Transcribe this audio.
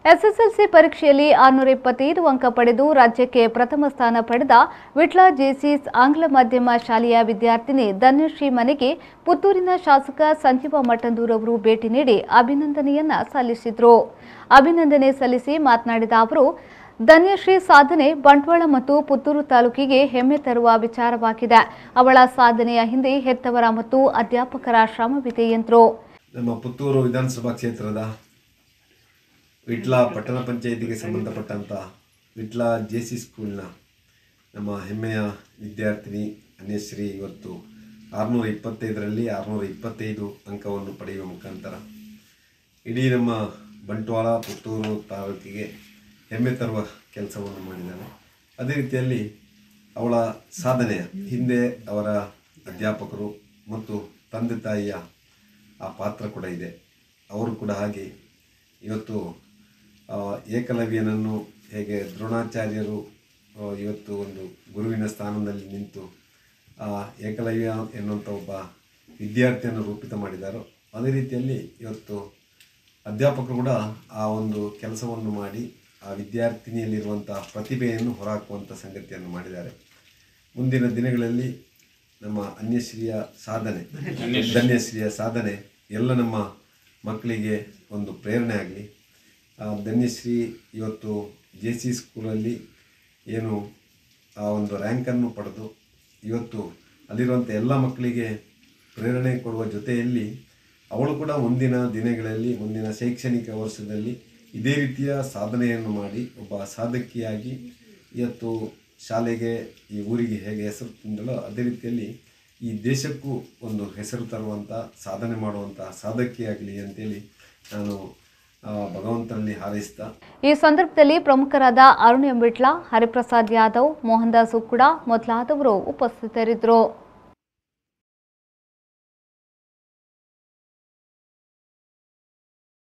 SSLC ಪರೀಕ್ಷೆಯಲ್ಲಿ ಆರುನೂರ ಇಪ್ಪತ್ತೈದು ಅಂಕ ಪಡೆದು ರಾಜ್ಯಕ್ಕೆ ಪ್ರಥಮ ಸ್ಥಾನ ಪಡೆದ ವಿಟ್ಲ ಜೆಸಿಸ್ ಆಂಗ್ಲ ಮಾಧ್ಯಮ ಶಾಲೆಯ ವಿದ್ಯಾರ್ಥಿನಿ ಧನ್ಯಶ್ರೀ ಮನೆಗೆ ಪುತ್ತೂರಿನ ಶಾಸಕ ಸಂಜೀವ ಮಠಂದೂರ್ ಅವರು ಭೇಟಿ ನೀಡಿ ಅಭಿನಂದನೆಯನ್ನ ಸಲ್ಲಿಸಿದರು ಅಭಿನಂದನೆ ಸಲ್ಲಿಸಿ ಮಾತನಾಡಿದ ಅವರು ಧನ್ಯಶ್ರೀ ಸಾಧನೆ ಬಂಟ್ವಾಳ ಮತ್ತು ಪುತ್ತೂರು ತಾಲೂಕಿಗೆ ಹೆಮ್ಮೆ ತರುವ ವಿಚಾರವಾಗಿದೆ ಅವಳ ಸಾಧನೆಯ ಹಿಂದೆ ಹೆತ್ತವರ ಮತ್ತು ಅಧ್ಯಾಪಕರ ಶ್ರಮವಿದೆ ಎಂದರು ನಮ್ಮ ಪುತ್ತೂರು ವಿಧಾನಸಭಾ ಕ್ಷೇತ್ರದ ವಿಟ್ಲ ಪಟ್ಟಣ ಪಂಚಾಯಿತಿಗೆ ಸಂಬಂಧಪಟ್ಟಂಥ ವಿಟ್ಲ ಜೆ ಸಿ ಸ್ಕೂಲ್ನ ನಮ್ಮ ಹೆಮ್ಮೆಯ ವಿದ್ಯಾರ್ಥಿನಿ ಅನ್ಯಶ್ರೀ ಇವತ್ತು ಆರುನೂರ ಇಪ್ಪತ್ತೈದರಲ್ಲಿ ಆರುನೂರ ಇಪ್ಪತ್ತೈದು ಅಂಕವನ್ನು ಪಡೆಯುವ ಮುಖಾಂತರ ಇಡೀ ನಮ್ಮ ಬಂಟ್ವಾಳ ಪುತ್ತೂರು ತಾಲೂಕಿಗೆ ಹೆಮ್ಮೆ ತರುವ ಕೆಲಸವನ್ನು ಮಾಡಿದ್ದಾಳೆ ಅದೇ ರೀತಿಯಲ್ಲಿ ಅವಳ ಸಾಧನೆಯ ಹಿಂದೆ ಅವರ ಅಧ್ಯಾಪಕರು ಮತ್ತು ತಂದೆ ತಾಯಿಯ ಆ ಪಾತ್ರ ಕೂಡ ಇದೆ ಅವರು ಕೂಡ ಹಾಗೆ ಇವತ್ತು ಆ, ಏಕಲವ್ಯನನ್ನು ಹೇಗೆ ದ್ರೋಣಾಚಾರ್ಯರು ಆ, ಇವತ್ತು ಒಂದು ಗುರುವಿನ ಸ್ಥಾನದಲ್ಲಿ ನಿಂತು ಆ ಏಕಲವ್ಯ ಎನ್ನುವಂಥ ಒಬ್ಬ ವಿದ್ಯಾರ್ಥಿಯನ್ನು ರೂಪಿತ ಮಾಡಿದ್ದಾರೋ ಅದೇ ರೀತಿಯಲ್ಲಿ ಇವತ್ತು ಅಧ್ಯಾಪಕರು ಕೂಡ ಆ ಒಂದು ಕೆಲಸವನ್ನು ಮಾಡಿ ಆ ವಿದ್ಯಾರ್ಥಿನಿಯಲ್ಲಿರುವಂಥ ಪ್ರತಿಭೆಯನ್ನು ಹೊರಹಾಕುವಂಥ ಸಂಗತಿಯನ್ನು ಮಾಡಿದ್ದಾರೆ ಮುಂದಿನ ದಿನಗಳಲ್ಲಿ ನಮ್ಮ ಅನ್ಯಶ್ರೀಯ ಸಾಧನೆ ಧನ್ಯಶ್ರೀಯ ಸಾಧನೆ ಎಲ್ಲ ನಮ್ಮ ಮಕ್ಕಳಿಗೆ ಒಂದು ಪ್ರೇರಣೆ ಆಗಲಿ ಧನ್ಯಶ್ರೀ ಇವತ್ತು ಜೆ ಸಿ ಸ್ಕೂಲಲ್ಲಿ ಏನು ಆ ಒಂದು ರ್ಯಾಂಕನ್ನು ಪಡೆದು ಇವತ್ತು ಅಲ್ಲಿರುವಂಥ ಎಲ್ಲ ಮಕ್ಕಳಿಗೆ ಪ್ರೇರಣೆ ಕೊಡುವ ಜೊತೆಯಲ್ಲಿ ಅವಳು ಕೂಡ ಮುಂದಿನ ದಿನಗಳಲ್ಲಿ ಮುಂದಿನ ಶೈಕ್ಷಣಿಕ ವರ್ಷದಲ್ಲಿ ಇದೇ ರೀತಿಯ ಸಾಧನೆಯನ್ನು ಮಾಡಿ ಒಬ್ಬ ಸಾಧಕಿಯಾಗಿ ಇವತ್ತು ಶಾಲೆಗೆ ಈ ಊರಿಗೆ ಹೇಗೆ ಹೆಸರು ತಂದಳೋ ಅದೇ ರೀತಿಯಲ್ಲಿ ಈ ದೇಶಕ್ಕೂ ಒಂದು ಹೆಸರು ತರುವಂಥ ಸಾಧನೆ ಮಾಡುವಂಥ ಸಾಧಕಿಯಾಗಲಿ ಅಂತೇಳಿ ನಾನು ಆ, ಭಗವಂತನಲ್ಲಿ ಹಾರೈಸ್ತಾ ಈ ಸಂದರ್ಭದಲ್ಲಿ ಪ್ರಮುಖರಾದ ಅರುಣ್ ಎಂಬಿಟ್ಲ ಹರಿಪ್ರಸಾದ್ ಯಾದವ್ ಮೋಹನ್ ದಾಸ್ ಉಕ್ಕುಡ ಮೊದಲಾದವರು ಉಪಸ್ಥಿತರಿದ್ದರು